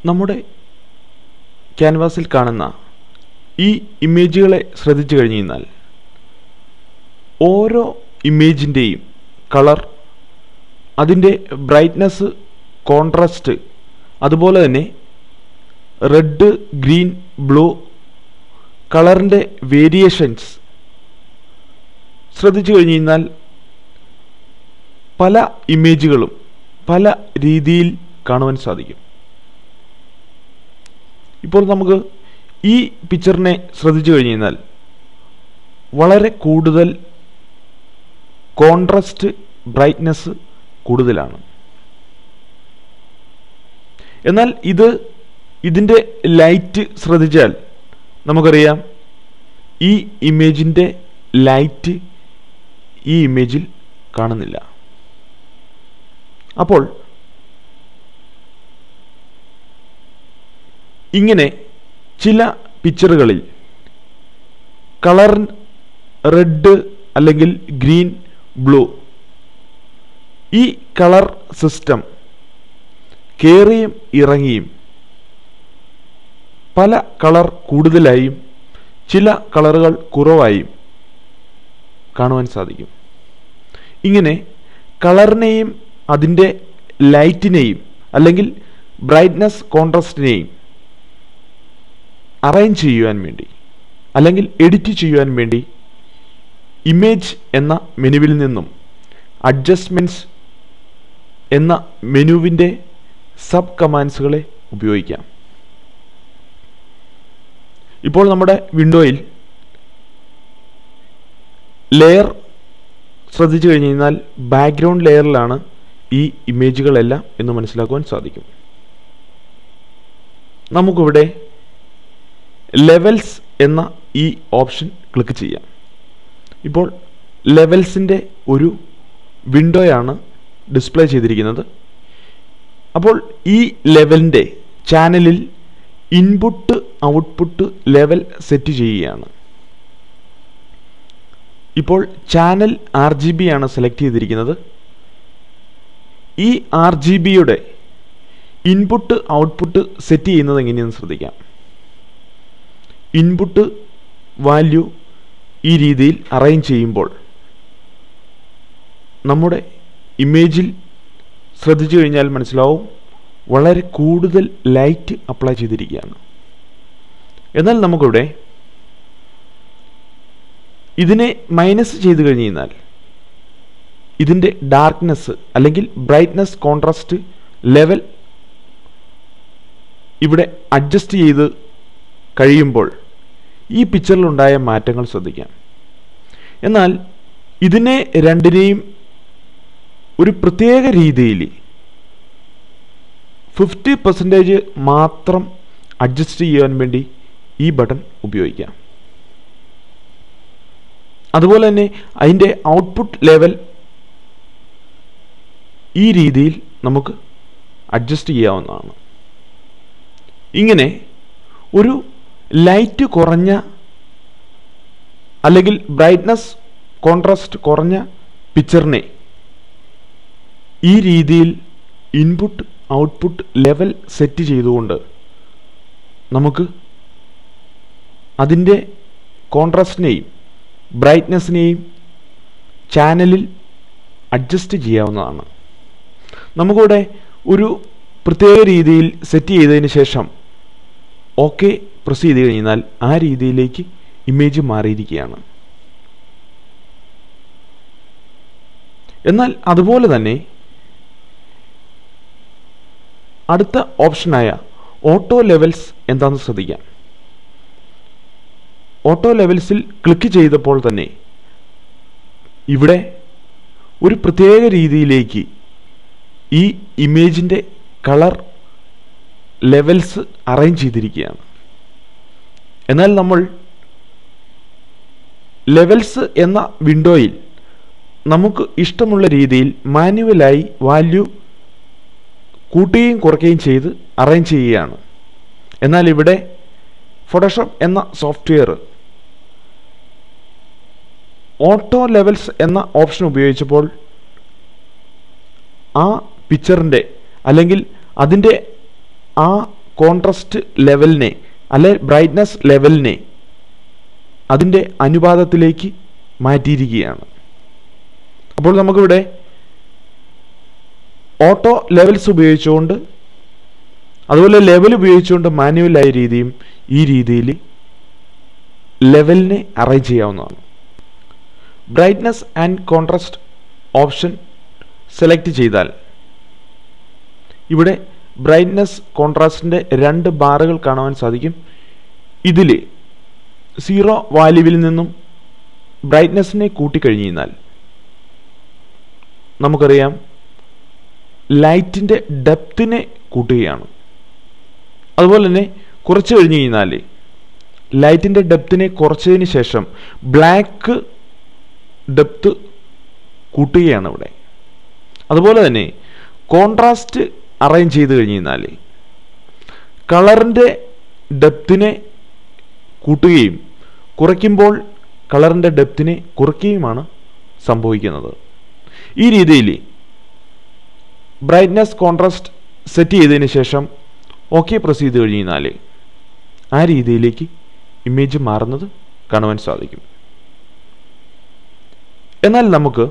നമ്മുടെ ക്യാൻവാസിൽ കാണുന്ന ഈ ഇമേജുകളെ ശ്രദ്ധിച്ചു കഴിഞ്ഞു കഴിഞ്ഞാൽ ഓരോ ഇമേജിൻ്റെയും കളർ അതിൻ്റെ ബ്രൈറ്റ്നസ് കോൺട്രാസ്റ്റ് അതുപോലെ തന്നെ റെഡ് ഗ്രീൻ ബ്ലൂ കളറിൻ്റെ വേരിയേഷൻസ് ശ്രദ്ധിച്ചു കഴിഞ്ഞു കഴിഞ്ഞാൽ പല ഇമേജുകളും പല രീതിയിൽ കാണുവാൻ സാധിക്കും ഇപ്പോൾ നമുക്ക് ഈ പിക്ചറിനെ ശ്രദ്ധിച്ചു കഴിഞ്ഞു കഴിഞ്ഞാൽ വളരെ കൂടുതൽ കോൺട്രാസ്റ്റ് ബ്രൈറ്റ്നസ് കൂടുതലാണ് എന്നാൽ ഇത് ഇതിൻ്റെ ലൈറ്റ് ശ്രദ്ധിച്ചാൽ നമുക്കറിയാം ഈ ഇമേജിൻ്റെ ലൈറ്റ് ഈ ഇമേജിൽ കാണുന്നില്ല അപ്പോൾ ഇങ്ങനെ ചില പിക്ചറുകളിൽ കളർ റെഡ് അല്ലെങ്കിൽ ഗ്രീൻ ബ്ലൂ ഈ കളർ സിസ്റ്റം കയറിയും ഇറങ്ങിയും പല കളർ കൂടുതലായും ചില കളറുകൾ കുറവായും കാണുവാൻ സാധിക്കും ഇങ്ങനെ കളറിനെയും അതിൻ്റെ ലൈറ്റിനെയും അല്ലെങ്കിൽ ബ്രൈറ്റ്നസ് കോൺട്രാസ്റ്റിനെയും അറേഞ്ച് ചെയ്യുവാൻ വേണ്ടി അല്ലെങ്കിൽ എഡിറ്റ് ചെയ്യുവാൻ വേണ്ടി ഇമേജ് എന്ന മെനുവിൽ നിന്നും അഡ്ജസ്റ്റ്മെൻറ്റ്സ് എന്ന മെനുവിൻ്റെ സബ് കമാൻഡ്സുകളെ ഉപയോഗിക്കാം ഇപ്പോൾ നമ്മുടെ വിൻഡോയിൽ ലെയർ ശ്രദ്ധിച്ചു കഴിഞ്ഞ് കഴിഞ്ഞാൽ ബാക്ക്ഗ്രൗണ്ട് ലെയറിലാണ് ഈ ഇമേജുകളെല്ലാം എന്ന് മനസ്സിലാക്കുവാൻ സാധിക്കും നമുക്കിവിടെ ലെവൽസ് എന്ന ഈ ഓപ്ഷൻ ക്ലിക്ക് ചെയ്യാം ഇപ്പോൾ ലെവൽസിൻ്റെ ഒരു വിൻഡോയാണ് ഡിസ്പ്ലേ ചെയ്തിരിക്കുന്നത് അപ്പോൾ ഈ ലെവലിൻ്റെ ചാനലിൽ ഇൻപുട്ട് ഔട്ട്പുട്ട് ലെവൽ സെറ്റ് ചെയ്യുകയാണ് ഇപ്പോൾ ചാനൽ ആർ ജി ബി ആണ് സെലക്ട് ചെയ്തിരിക്കുന്നത് ഈ ആർ ജി ബിയുടെ ഇൻപുട്ട് ഔട്ട്പുട്ട് സെറ്റ് ചെയ്യുന്നത് എങ്ങനെയെന്ന് ശ്രദ്ധിക്കാം ഇൻപുട്ട് വാല്യൂ ഈ രീതിയിൽ അറേഞ്ച് ചെയ്യുമ്പോൾ നമ്മുടെ ഇമേജിൽ ശ്രദ്ധിച്ചു കഴിഞ്ഞാൽ മനസ്സിലാവും വളരെ കൂടുതൽ ലൈറ്റ് അപ്ലൈ ചെയ്തിരിക്കുകയാണ് എന്നാൽ നമുക്കിവിടെ ഇതിനെ മൈനസ് ചെയ്ത് കഴിഞ്ഞ് കഴിഞ്ഞാൽ ഇതിൻ്റെ ഡാർക്ക്നെസ് അല്ലെങ്കിൽ ബ്രൈറ്റ്നസ് കോൺട്രാസ്റ്റ് ലെവൽ ഇവിടെ അഡ്ജസ്റ്റ് ചെയ്ത് കഴിയുമ്പോൾ ഈ പിക്ചറിലുണ്ടായ മാറ്റങ്ങൾ ശ്രദ്ധിക്കാം എന്നാൽ ഇതിനെ രണ്ടിനെയും ഒരു പ്രത്യേക രീതിയിൽ ഫിഫ്റ്റി പെർസെൻറ്റേജ് മാത്രം അഡ്ജസ്റ്റ് ചെയ്യാൻ വേണ്ടി ഈ ബട്ടൺ ഉപയോഗിക്കാം അതുപോലെ തന്നെ അതിൻ്റെ ഔട്ട്പുട്ട് ലെവൽ ഈ രീതിയിൽ നമുക്ക് അഡ്ജസ്റ്റ് ചെയ്യാവുന്നതാണ് ഇങ്ങനെ ഒരു ലൈറ്റ് കുറഞ്ഞ അല്ലെങ്കിൽ ബ്രൈറ്റ്നസ് കോൺട്രാസ്റ്റ് കുറഞ്ഞ പിക്ചറിനെ ഈ രീതിയിൽ ഇൻപുട്ട് ഔട്ട്പുട്ട് ലെവൽ സെറ്റ് ചെയ്തുകൊണ്ട് നമുക്ക് അതിൻ്റെ കോൺട്രാസ്റ്റിനെയും ബ്രൈറ്റ്നസ്സിനെയും ചാനലിൽ അഡ്ജസ്റ്റ് ചെയ്യാവുന്നതാണ് നമുക്കിവിടെ ഒരു പ്രത്യേക രീതിയിൽ സെറ്റ് ചെയ്തതിന് ശേഷം ഓക്കെ പ്രസ് ചെയ്ത് കഴിഞ്ഞാൽ ആ രീതിയിലേക്ക് ഇമേജ് മാറിയിരിക്കുകയാണ് എന്നാൽ അതുപോലെ തന്നെ അടുത്ത ഓപ്ഷനായ ഓട്ടോ ലെവൽസ് എന്താണെന്ന് ശ്രദ്ധിക്കാം ഓട്ടോ ലെവൽസിൽ ക്ലിക്ക് ചെയ്തപ്പോൾ തന്നെ ഇവിടെ ഒരു പ്രത്യേക രീതിയിലേക്ക് ഈ ഇമേജിൻ്റെ കളർ ലെവൽസ് അറേഞ്ച് ചെയ്തിരിക്കുകയാണ് എന്നാൽ നമ്മൾ ലെവൽസ് എന്ന വിൻഡോയിൽ നമുക്ക് ഇഷ്ടമുള്ള രീതിയിൽ മാനുവലായി വാല്യൂ കൂട്ടുകയും കുറയ്ക്കുകയും ചെയ്ത് അറേഞ്ച് ചെയ്യുകയാണ് എന്നാൽ ഇവിടെ ഫോട്ടോഷോപ്പ് എന്ന സോഫ്റ്റ്വെയർ ഓട്ടോ ലെവൽസ് എന്ന ഓപ്ഷൻ ഉപയോഗിച്ചപ്പോൾ ആ പിക്ചറിൻ്റെ അല്ലെങ്കിൽ അതിൻ്റെ ആ കോൺട്രസ്റ്റ് ലെവലിനെ അല്ലെ ബ്രൈറ്റ്നസ് ലെവലിനെ അതിൻ്റെ അനുപാതത്തിലേക്ക് മാറ്റിയിരിക്കുകയാണ് അപ്പോൾ നമുക്കിവിടെ ഓട്ടോ ലെവൽസ് ഉപയോഗിച്ചുകൊണ്ട് അതുപോലെ ലെവൽ ഉപയോഗിച്ചുകൊണ്ട് മാനുവലായ രീതിയും ഈ രീതിയിൽ ലെവലിനെ അറേഞ്ച് ചെയ്യാവുന്നതാണ് brightness and contrast option select ചെയ്താൽ ഇവിടെ ബ്രൈറ്റ്നസ് കോൺട്രാസ്റ്റിൻ്റെ രണ്ട് ബാറുകൾ കാണുവാൻ സാധിക്കും ഇതിൽ സീറോ വാല്യൂവിൽ നിന്നും ബ്രൈറ്റ്നസ്സിനെ കൂട്ടിക്കഴിഞ്ഞു കഴിഞ്ഞാൽ നമുക്കറിയാം ലൈറ്റിൻ്റെ ഡെപ്തിനെ കൂട്ടുകയാണ് അതുപോലെ തന്നെ കുറച്ച് കഴിഞ്ഞ് കഴിഞ്ഞാൽ ലൈറ്റിൻ്റെ ഡെപ്തിനെ കുറച്ചതിന് ശേഷം ബ്ലാക്ക് ഡെപ്ത് കൂട്ടുകയാണ് ഇവിടെ അതുപോലെ തന്നെ കോൺട്രാസ്റ്റ് അറേഞ്ച് ചെയ്ത് കഴിഞ്ഞ് കഴിഞ്ഞാൽ കളറിൻ്റെ ഡെപ്തിനെ കൂട്ടുകയും കുറയ്ക്കുമ്പോൾ കളറിൻ്റെ ഡെപ്തിനെ കുറയ്ക്കുകയുമാണ് സംഭവിക്കുന്നത് ഈ രീതിയിൽ ബ്രൈറ്റ്നസ് കോൺട്രാസ്റ്റ് സെറ്റ് ചെയ്തതിന് ശേഷം ഓക്കെ പ്രസ് ചെയ്ത് കഴിഞ്ഞ് കഴിഞ്ഞാൽ ആ രീതിയിലേക്ക് ഇമേജ് മാറുന്നത് കാണുവാൻ സാധിക്കും എന്നാൽ നമുക്ക്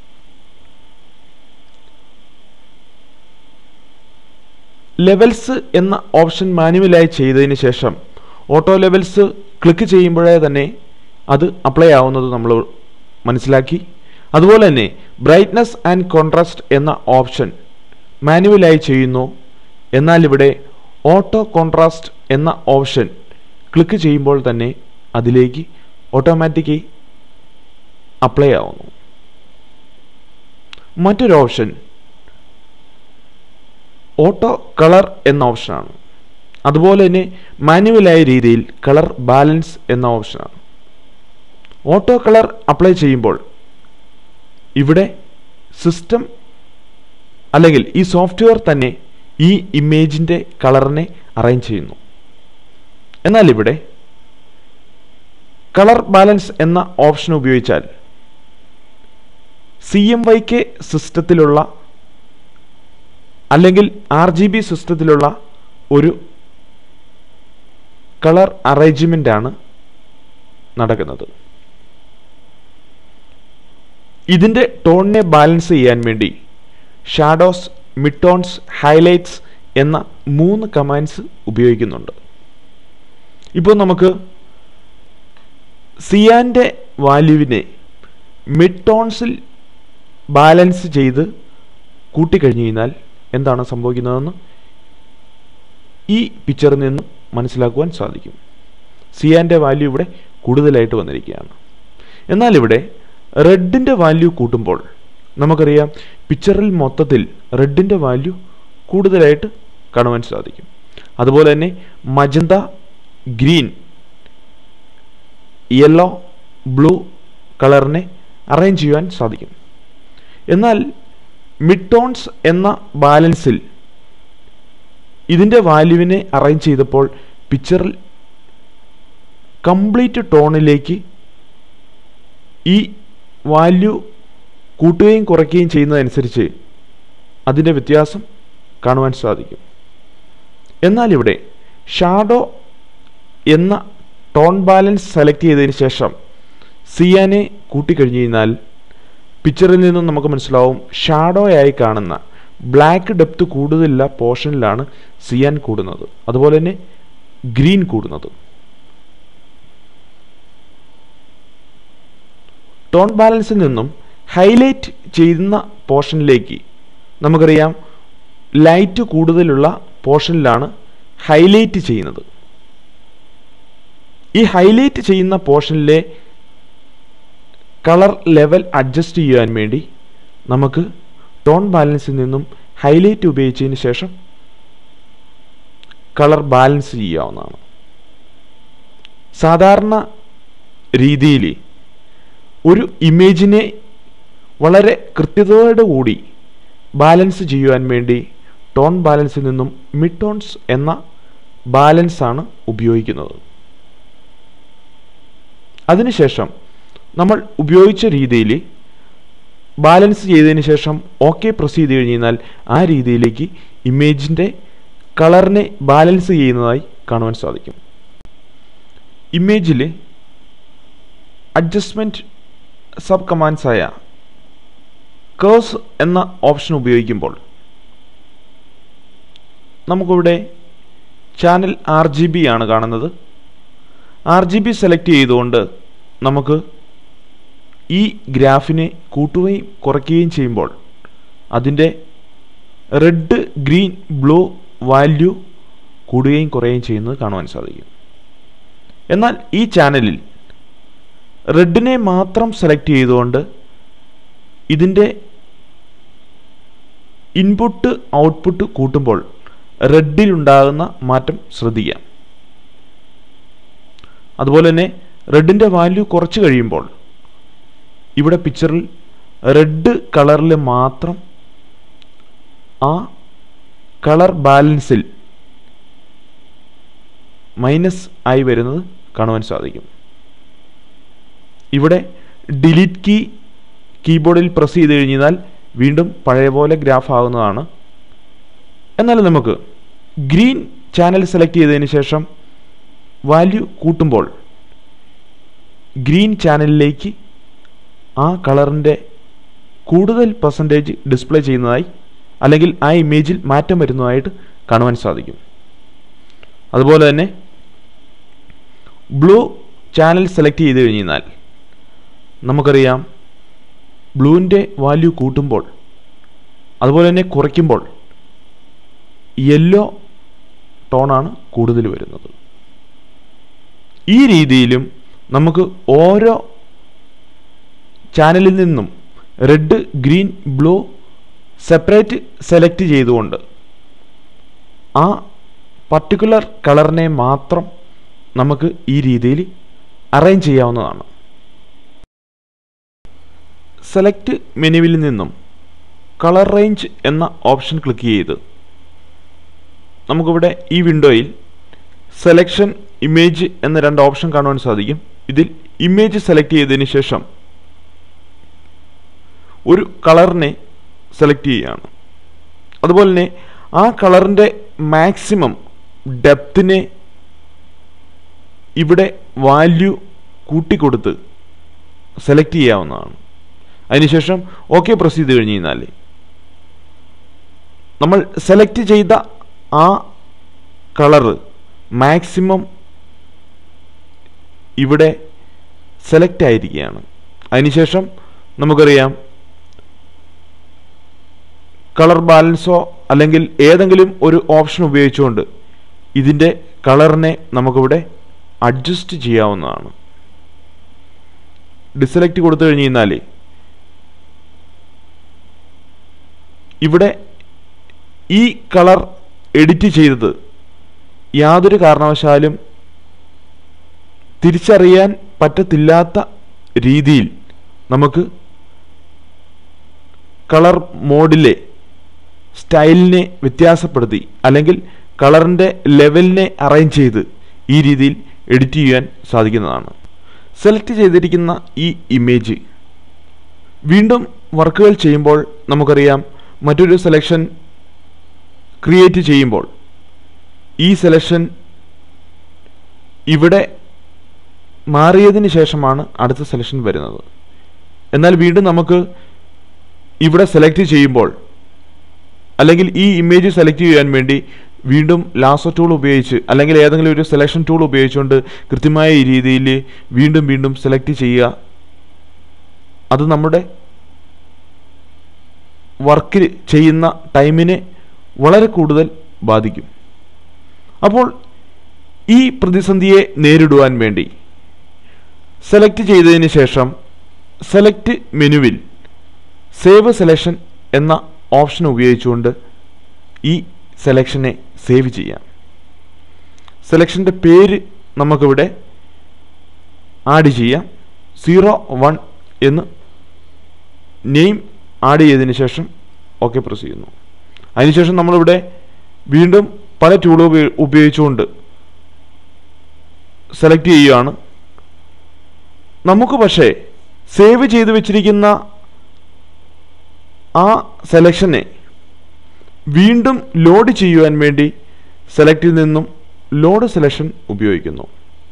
ലെവൽസ് എന്ന ഓപ്ഷൻ മാനുവലായി ചെയ്തതിന് ശേഷം ഓട്ടോ ലെവൽസ് ക്ലിക്ക് ചെയ്യുമ്പോഴേ തന്നെ അത് അപ്ലൈ ആവുന്നത് നമ്മൾ മനസ്സിലാക്കി അതുപോലെ തന്നെ ബ്രൈറ്റ്നസ് ആൻഡ് കോൺട്രാസ്റ്റ് എന്ന ഓപ്ഷൻ മാനുവലായി ചെയ്യുന്നു എന്നാൽ ഇവിടെ ഓട്ടോ കോൺട്രാസ്റ്റ് എന്ന ഓപ്ഷൻ ക്ലിക്ക് ചെയ്യുമ്പോൾ തന്നെ അതിലേക്ക് ഓട്ടോമാറ്റിക്കായി അപ്ലൈ ആവുന്നു മറ്റൊരു ഓപ്ഷൻ ഓട്ടോ കളർ എന്ന ഓപ്ഷനാണ് അതുപോലെ തന്നെ മാനുവലായ രീതിയിൽ കളർ ബാലൻസ് എന്ന ഓപ്ഷനാണ് ഓട്ടോ കളർ അപ്ലൈ ചെയ്യുമ്പോൾ ഇവിടെ സിസ്റ്റം അല്ലെങ്കിൽ ഈ സോഫ്റ്റ്വെയർ തന്നെ ഈ ഇമേജിൻ്റെ കളറിനെ അറേഞ്ച് ചെയ്യുന്നു എന്നാൽ ഇവിടെ കളർ ബാലൻസ് എന്ന ഓപ്ഷൻ ഉപയോഗിച്ചാൽ സി എം വൈ കെ സിസ്റ്റത്തിലുള്ള അല്ലെങ്കിൽ ആർ ജി ബി സിസ്റ്റത്തിലുള്ള ഒരു കളർ അറേഞ്ച്മെൻ്റ് ആണ് നടക്കുന്നത് ഇതിൻ്റെ ടോണിനെ ബാലൻസ് ചെയ്യാൻ വേണ്ടി ഷാഡോസ് മിഡ്ടോൺസ് ഹൈലൈറ്റ്സ് എന്ന മൂന്ന് കമാൻഡ്സ് ഉപയോഗിക്കുന്നുണ്ട് ഇപ്പോൾ നമുക്ക് സിയാൻ്റെ വാല്യൂവിനെ മിഡ് ടോൺസിൽ ബാലൻസ് ചെയ്ത് കൂട്ടിക്കഴിഞ്ഞു കഴിഞ്ഞാൽ എന്താണ് സംഭവിക്കുന്നതെന്ന് ഈ പിക്ചറിൽ നിന്നും മനസ്സിലാക്കുവാൻ സാധിക്കും സിയാൻ്റെ വാല്യൂ ഇവിടെ കൂടുതലായിട്ട് വന്നിരിക്കുകയാണ് എന്നാൽ ഇവിടെ റെഡിൻ്റെ വാല്യൂ കൂട്ടുമ്പോൾ നമുക്കറിയാം പിക്ചറിൽ മൊത്തത്തിൽ റെഡിൻ്റെ വാല്യൂ കൂടുതലായിട്ട് കാണുവാൻ സാധിക്കും അതുപോലെ തന്നെ മജന്ത ഗ്രീൻ യെല്ലോ ബ്ലൂ കളറിനെ അറേഞ്ച് ചെയ്യുവാൻ സാധിക്കും എന്നാൽ മിഡ് ടോൺസ് എന്ന ബാലൻസിൽ ഇതിൻ്റെ വാല്യൂവിനെ അറേഞ്ച് ചെയ്തപ്പോൾ പിക്ചറിൽ കംപ്ലീറ്റ് ടോണിലേക്ക് ഈ വാല്യൂ കൂട്ടുകയും കുറയ്ക്കുകയും ചെയ്യുന്നതനുസരിച്ച് അതിൻ്റെ വ്യത്യാസം കാണുവാൻ സാധിക്കും എന്നാൽ ഇവിടെ ഷാഡോ എന്ന ടോൺ ബാലൻസ് സെലക്ട് ചെയ്തതിന് ശേഷം സിയാനെ കൂട്ടിക്കഴിഞ്ഞു കഴിഞ്ഞാൽ പിക്ചറിൽ നിന്നും നമുക്ക് മനസ്സിലാവും ഷാഡോ ആയി കാണുന്ന ബ്ലാക്ക് ഡെപ്ത് കൂടുതലുള്ള പോർഷനിലാണ് സിയാൻ കൂടുന്നത് അതുപോലെ തന്നെ ഗ്രീൻ കൂടുന്നത് ടോൺ ബാലൻസിൽ നിന്നും ഹൈലൈറ്റ് ചെയ്യുന്ന പോർഷനിലേക്ക് നമുക്കറിയാം ലൈറ്റ് കൂടുതലുള്ള പോർഷനിലാണ് ഹൈലൈറ്റ് ചെയ്യുന്നത് ഈ ഹൈലൈറ്റ് ചെയ്യുന്ന പോർഷനിലെ കളർ ലെവൽ അഡ്ജസ്റ്റ് ചെയ്യാൻ വേണ്ടി നമുക്ക് ടോൺ ബാലൻസിൽ നിന്നും ഹൈലൈറ്റ് ഉപയോഗിച്ചതിന് ശേഷം കളർ ബാലൻസ് ചെയ്യാവുന്നതാണ് സാധാരണ രീതിയിൽ ഒരു ഇമേജിനെ വളരെ കൃത്യതയോടെ കൂടി ബാലൻസ് ചെയ്യുവാൻ വേണ്ടി ടോൺ ബാലൻസിൽ നിന്നും മിഡ് ടോൺസ് എന്ന ബാലൻസ് ആണ് ഉപയോഗിക്കുന്നത് അതിനുശേഷം നമ്മൾ ഉപയോഗിച്ച രീതിയിൽ ബാലൻസ് ചെയ്തതിന് ശേഷം ഓക്കെ പ്രസ് ചെയ്ത് കഴിഞ്ഞ് കഴിഞ്ഞാൽ ആ രീതിയിലേക്ക് ഇമേജിൻ്റെ കളറിനെ ബാലൻസ് ചെയ്യുന്നതായി കാണുവാൻ സാധിക്കും ഇമേജിൽ അഡ്ജസ്റ്റ്മെൻറ്റ് സബ് കമാൻഡ്സായ കേഴ്സ് എന്ന ഓപ്ഷൻ ഉപയോഗിക്കുമ്പോൾ നമുക്കിവിടെ ചാനൽ ആർ ജി ബി ആണ് കാണുന്നത് ആർ ജി ബി സെലക്ട് ചെയ്തുകൊണ്ട് നമുക്ക് ഈ ഗ്രാഫിനെ കൂട്ടുകയും കുറയ്ക്കുകയും ചെയ്യുമ്പോൾ അതിൻ്റെ റെഡ് ഗ്രീൻ ബ്ലൂ വാല്യൂ കൂടുകയും കുറയുകയും ചെയ്യുന്നത് കാണുവാൻ സാധിക്കും എന്നാൽ ഈ ചാനലിൽ റെഡിനെ മാത്രം സെലക്ട് ചെയ്തുകൊണ്ട് ഇതിൻ്റെ ഇൻപുട്ട് ഔട്ട്പുട്ട് കൂട്ടുമ്പോൾ റെഡിലുണ്ടാകുന്ന മാറ്റം ശ്രദ്ധിക്കാം അതുപോലെ തന്നെ റെഡിൻ്റെ വാല്യൂ കുറച്ച് കഴിയുമ്പോൾ ഇവിടെ പിക്ചറിൽ റെഡ് കളറിൽ മാത്രം ആ കളർ ബാലൻസിൽ മൈനസ് ആയി വരുന്നത് കാണുവാൻ സാധിക്കും ഇവിടെ ഡിലീറ്റ് കീ കീബോർഡിൽ പ്രസ് ചെയ്ത് കഴിഞ്ഞാൽ വീണ്ടും പഴയ പോലെ ഗ്രാഫ് ആകുന്നതാണ് എന്നാൽ നമുക്ക് ഗ്രീൻ ചാനൽ സെലക്ട് ചെയ്തതിന് ശേഷം വാല്യൂ കൂട്ടുമ്പോൾ ഗ്രീൻ ചാനലിലേക്ക് ആ കളറിൻ്റെ കൂടുതൽ പെർസെൻറ്റേജ് ഡിസ്പ്ലേ ചെയ്യുന്നതായി അല്ലെങ്കിൽ ആ ഇമേജിൽ മാറ്റം വരുന്നതായിട്ട് കാണുവാൻ സാധിക്കും അതുപോലെ തന്നെ ബ്ലൂ ചാനൽ സെലക്ട് ചെയ്ത് കഴിഞ്ഞാൽ നമുക്കറിയാം ബ്ലൂവിൻ്റെ വാല്യൂ കൂട്ടുമ്പോൾ അതുപോലെ തന്നെ കുറയ്ക്കുമ്പോൾ യെല്ലോ ടോണാണ് കൂടുതൽ വരുന്നത് ഈ രീതിയിലും നമുക്ക് ഓരോ ചാനലിൽ നിന്നും red green blue separate select ചെയ്തുകൊണ്ട് ആ പർട്ടിക്കുലർ കളറിനെ മാത്രം നമുക്ക് ഈ രീതിയിൽ അറേഞ്ച് ചെയ്യാവുന്നതാണ് സെലക്ട് മെനുവിൽ നിന്നും കളർ റേഞ്ച് എന്ന ഓപ്ഷൻ ക്ലിക്ക് ചെയ്ത് നമുക്കിവിടെ ഈ വിൻഡോയിൽ സെലക്ഷൻ ഇമേജ് എന്ന രണ്ട് ഓപ്ഷൻ കാണുവാൻ സാധിക്കും ഇതിൽ ഇമേജ് സെലക്ട് ചെയ്തതിന് ശേഷം ഒരു കളറിനെ സെലക്ട് ചെയ്യുകയാണ് അതുപോലെ തന്നെ ആ കളറിൻ്റെ മാക്സിമം ഡെപ്തിനെ ഇവിടെ വാല്യൂ കൂട്ടിക്കൊടുത്ത് സെലക്ട് ചെയ്യാവുന്നതാണ് അതിനുശേഷം ഓക്കെ പ്രസ് ചെയ്ത് കഴിഞ്ഞ് കഴിഞ്ഞാൽ നമ്മൾ സെലക്ട് ചെയ്ത ആ കളറ് മാക്സിമം ഇവിടെ സെലക്ട് ആയിരിക്കുകയാണ് അതിനുശേഷം നമുക്കറിയാം കളർ ബാലൻസോ അല്ലെങ്കിൽ ഏതെങ്കിലും ഒരു ഓപ്ഷൻ ഉപയോഗിച്ചുകൊണ്ട് ഇതിൻ്റെ കളറിനെ നമുക്കിവിടെ അഡ്ജസ്റ്റ് ചെയ്യാവുന്നതാണ് ഡിസലക്ട് കൊടുത്തു കഴിഞ്ഞ് കഴിഞ്ഞാൽ ഇവിടെ ഈ കളർ എഡിറ്റ് ചെയ്തത് യാതൊരു കാരണവശാലും തിരിച്ചറിയാൻ പറ്റത്തില്ലാത്ത രീതിയിൽ നമുക്ക് കളർ മോഡിലെ സ്റ്റൈലിനെ വ്യത്യാസപ്പെടുത്തി അല്ലെങ്കിൽ കളറിൻ്റെ ലെവലിനെ അറേഞ്ച് ചെയ്ത് ഈ രീതിയിൽ എഡിറ്റ് ചെയ്യാൻ സാധിക്കുന്നതാണ് സെലക്ട് ചെയ്തിരിക്കുന്ന ഈ ഇമേജ് വീണ്ടും വർക്കുകൾ ചെയ്യുമ്പോൾ നമുക്കറിയാം മറ്റൊരു സെലക്ഷൻ ക്രിയേറ്റ് ചെയ്യുമ്പോൾ ഈ സെലക്ഷൻ ഇവിടെ മാറിയതിന് ശേഷമാണ് അടുത്ത സെലക്ഷൻ വരുന്നത് എന്നാൽ വീണ്ടും നമുക്ക് ഇവിടെ സെലക്ട് ചെയ്യുമ്പോൾ അല്ലെങ്കിൽ ഈ ഇമേജ് സെലക്ട് ചെയ്യാൻ വേണ്ടി വീണ്ടും ലാസോ ടൂൾ ഉപയോഗിച്ച് അല്ലെങ്കിൽ ഏതെങ്കിലും ഒരു സെലക്ഷൻ ടൂൾ ഉപയോഗിച്ചുകൊണ്ട് കൃത്യമായ ഈ രീതിയിൽ വീണ്ടും വീണ്ടും സെലക്ട് ചെയ്യുക അത് നമ്മുടെ വർക്ക് ചെയ്യുന്ന ടൈമിനെ വളരെ കൂടുതൽ ബാധിക്കും അപ്പോൾ ഈ പ്രതിസന്ധിയെ നേരിടുവാൻ വേണ്ടി സെലക്ട് ചെയ്തതിന് ശേഷം സെലക്ട് മെനുവിൽ സേവ് സെലക്ഷൻ എന്ന ഓപ്ഷൻ ഉപയോഗിച്ചുകൊണ്ട് ഈ സെലക്ഷനെ സേവ് ചെയ്യാം സെലക്ഷൻ്റെ പേര് നമുക്കിവിടെ ആഡ് ചെയ്യാം സീറോ വൺ എന്ന് നെയിം ആഡ് ചെയ്തതിന് ശേഷം ഓക്കെ പ്രസ് ചെയ്യുന്നു അതിനുശേഷം നമ്മളിവിടെ വീണ്ടും പല ടൂൾ ഉപയോഗിച്ചുകൊണ്ട് സെലക്ട് ചെയ്യുകയാണ് നമുക്ക് പക്ഷേ സേവ് ചെയ്ത് വെച്ചിരിക്കുന്ന ആ സെലക്ഷനെ വീണ്ടും ലോഡ് ചെയ്യുവാൻ വേണ്ടി സെലക്റ്റിൽ നിന്നും ലോഡ് സെലക്ഷൻ ഉപയോഗിക്കുന്നു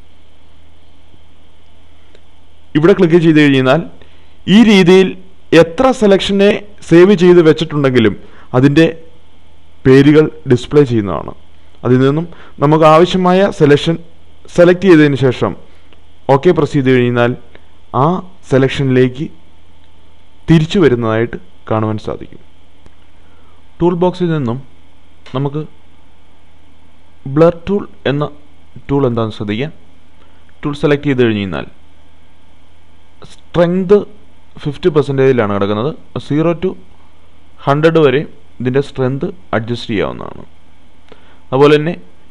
ഇവിടെ ക്ലിക്ക് ചെയ്ത് കഴിഞ്ഞാൽ ഈ രീതിയിൽ എത്ര സെലക്ഷനെ സേവ് ചെയ്ത് വെച്ചിട്ടുണ്ടെങ്കിലും അതിൻ്റെ പേരുകൾ ഡിസ്പ്ലേ ചെയ്യുന്നതാണ് അതിൽ നിന്നും നമുക്ക് ആവശ്യമായ സെലക്ഷൻ സെലക്ട് ചെയ്തതിന് ശേഷം ഓക്കെ പ്രസ് ചെയ്ത് കഴിഞ്ഞാൽ ആ സെലക്ഷനിലേക്ക് തിരിച്ചു വരുന്നതായിട്ട് കാണുവാൻ സാധിക്കും ടൂൾ ബോക്സിൽ നിന്നും നമുക്ക് ബ്ലർ ടൂൾ എന്ന ടൂൾ എന്താണെന്ന് ശ്രദ്ധിക്കാം ടൂൾ സെലക്ട് ചെയ്ത് കഴിഞ്ഞ് കഴിഞ്ഞാൽ സ്ട്രെങ്ത് ഫിഫ്റ്റി പെർസെൻറ്റേജിലാണ് കിടക്കുന്നത് സീറോ ടു ഹൺഡ്രഡ് വരെ ഇതിൻ്റെ സ്ട്രെങ്ത് അഡ്ജസ്റ്റ് ചെയ്യാവുന്നതാണ് അതുപോലെ തന്നെ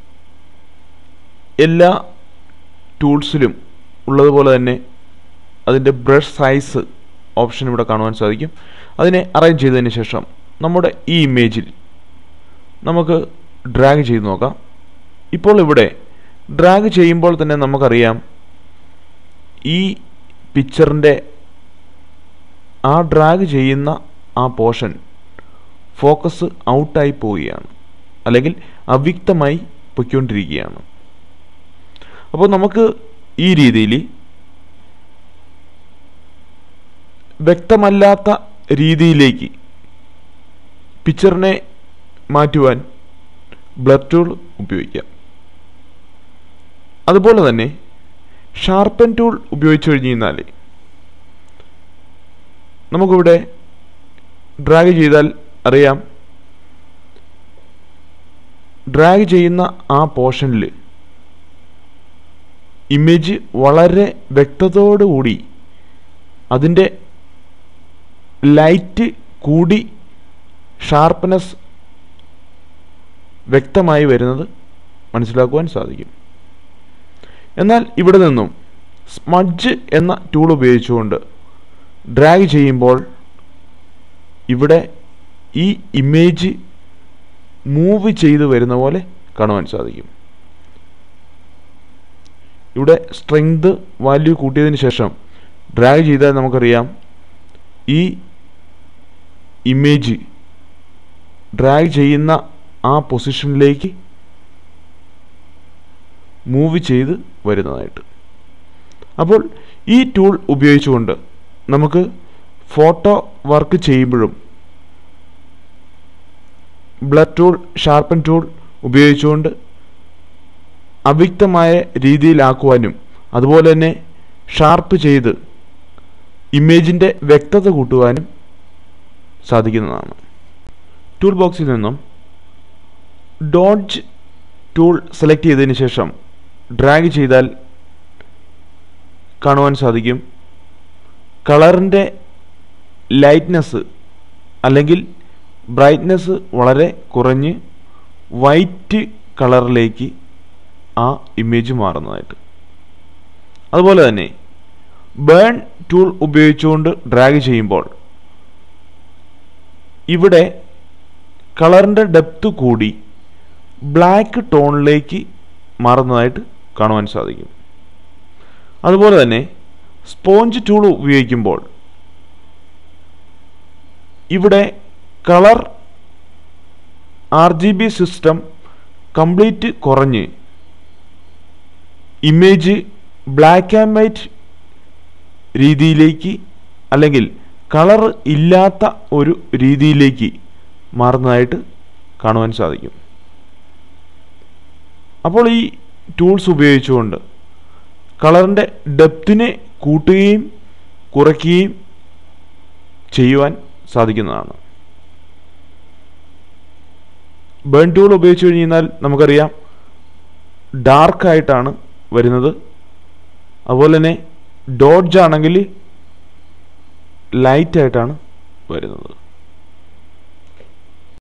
എല്ലാ ടൂൾസിലും ഉള്ളതുപോലെ തന്നെ അതിൻ്റെ ബ്രഷ് സൈസ് ഓപ്ഷൻ ഇവിടെ കാണുവാൻ സാധിക്കും അതിനെ അറേഞ്ച് ചെയ്തതിന് ശേഷം നമ്മുടെ ഈ ഇമേജിൽ നമുക്ക് ഡ്രാഗ് ചെയ്ത് നോക്കാം ഇപ്പോൾ ഇവിടെ ഡ്രാഗ് ചെയ്യുമ്പോൾ തന്നെ നമുക്കറിയാം ഈ പിക്ചറിൻ്റെ ആ ഡ്രാഗ് ചെയ്യുന്ന ആ പോർഷൻ ഫോക്കസ് ഔട്ടായി പോവുകയാണ് അല്ലെങ്കിൽ അവ്യക്തമായി പൊയ്ക്കൊണ്ടിരിക്കുകയാണ് അപ്പോൾ നമുക്ക് ഈ രീതിയിൽ വ്യക്തമല്ലാത്ത രീതിയിലേക്ക് പിക്ചറിനെ മാറ്റുവാൻ ബ്ലർ ടൂൾ ഉപയോഗിക്കാം അതുപോലെ തന്നെ ഷാർപ്പൻ ടൂൾ ഉപയോഗിച്ച് കഴിഞ്ഞ് കഴിഞ്ഞാൽ നമുക്കിവിടെ ഡ്രാഗ് ചെയ്താൽ അറിയാം ഡ്രാഗ് ചെയ്യുന്ന ആ പോർഷനിൽ ഇമേജ് വളരെ വ്യക്തതയോടുകൂടി അതിൻ്റെ ലൈറ്റ് കൂടി ഷാർപ്പ്നെസ് വ്യക്തമായി വരുന്നത് മനസ്സിലാക്കുവാൻ സാധിക്കും എന്നാൽ ഇവിടെ നിന്നും സ്മഡ്ജ് എന്ന ടൂൾ ഉപയോഗിച്ചുകൊണ്ട് ഡ്രാഗ് ചെയ്യുമ്പോൾ ഇവിടെ ഈ ഇമേജ് മൂവ് ചെയ്ത് വരുന്ന പോലെ കാണുവാൻ സാധിക്കും ഇവിടെ സ്ട്രെങ്ത് വാല്യൂ കൂട്ടിയതിന് ശേഷം ഡ്രാഗ് ചെയ്താൽ നമുക്കറിയാം ഈ ഇമേജ് ഡ്രാഗ് ചെയ്യുന്ന ആ പൊസിഷനിലേക്ക് മൂവ് ചെയ്ത് വരുന്നതായിട്ട് അപ്പോൾ ഈ ടൂൾ ഉപയോഗിച്ചുകൊണ്ട് നമുക്ക് ഫോട്ടോ വർക്ക് ചെയ്യുമ്പോഴും ബ്ലർ ടൂൾ ഷാർപ്പൻ ടൂൾ ഉപയോഗിച്ചുകൊണ്ട് അവ്യക്തമായ രീതിയിലാക്കുവാനും അതുപോലെ തന്നെ ഷാർപ്പ് ചെയ്ത് ഇമേജിൻ്റെ വ്യക്തത കൂട്ടുവാനും സാധിക്കുന്നതാണ് ടൂൾ ബോക്സിൽ നിന്നും ഡോഡ്ജ് ടൂൾ സെലക്ട് ചെയ്തതിന് ശേഷം ഡ്രാഗ് ചെയ്താൽ കാണുവാൻ സാധിക്കും കളറിൻ്റെ ലൈറ്റ്നെസ് അല്ലെങ്കിൽ ബ്രൈറ്റ്നെസ് വളരെ കുറഞ്ഞ് വൈറ്റ് കളറിലേക്ക് ആ ഇമേജ് മാറുന്നതായിട്ട് അതുപോലെ തന്നെ ബേൺ ടൂൾ ഉപയോഗിച്ചുകൊണ്ട് ഡ്രാഗ് ചെയ്യുമ്പോൾ ഇവിടെ കളറിൻ്റെ ഡെപ്ത് കൂടി ബ്ലാക്ക് ടോണിലേക്ക് മാറുന്നതായിട്ട് കാണുവാൻ സാധിക്കും അതുപോലെ തന്നെ സ്പോഞ്ച് ടൂൾ ഉപയോഗിക്കുമ്പോൾ ഇവിടെ colour R G B system complete കുറഞ്ഞ് ഇമേജ് ബ്ലാക്ക് ആൻഡ് വൈറ്റ് രീതിയിലേക്ക് അല്ലെങ്കിൽ കളർ ഇല്ലാത്ത ഒരു രീതിയിലേക്ക് മാറുന്നതായിട്ട് കാണുവാൻ സാധിക്കും അപ്പോൾ ഈ ടൂൾസ് ഉപയോഗിച്ചുകൊണ്ട് കളറിൻ്റെ ഡെപ്തിനെ കൂട്ടുകയും കുറയ്ക്കുകയും ചെയ്യുവാൻ സാധിക്കുന്നതാണ് ബേൺ ടൂൾ ഉപയോഗിച്ച് കഴിഞ്ഞാൽ നമുക്കറിയാം ഡാർക്കായിട്ടാണ് വരുന്നത് അതുപോലെ തന്നെ ഡോഡ്ജ് ആണെങ്കിൽ ലൈറ്റായിട്ടാണ് വരുന്നത്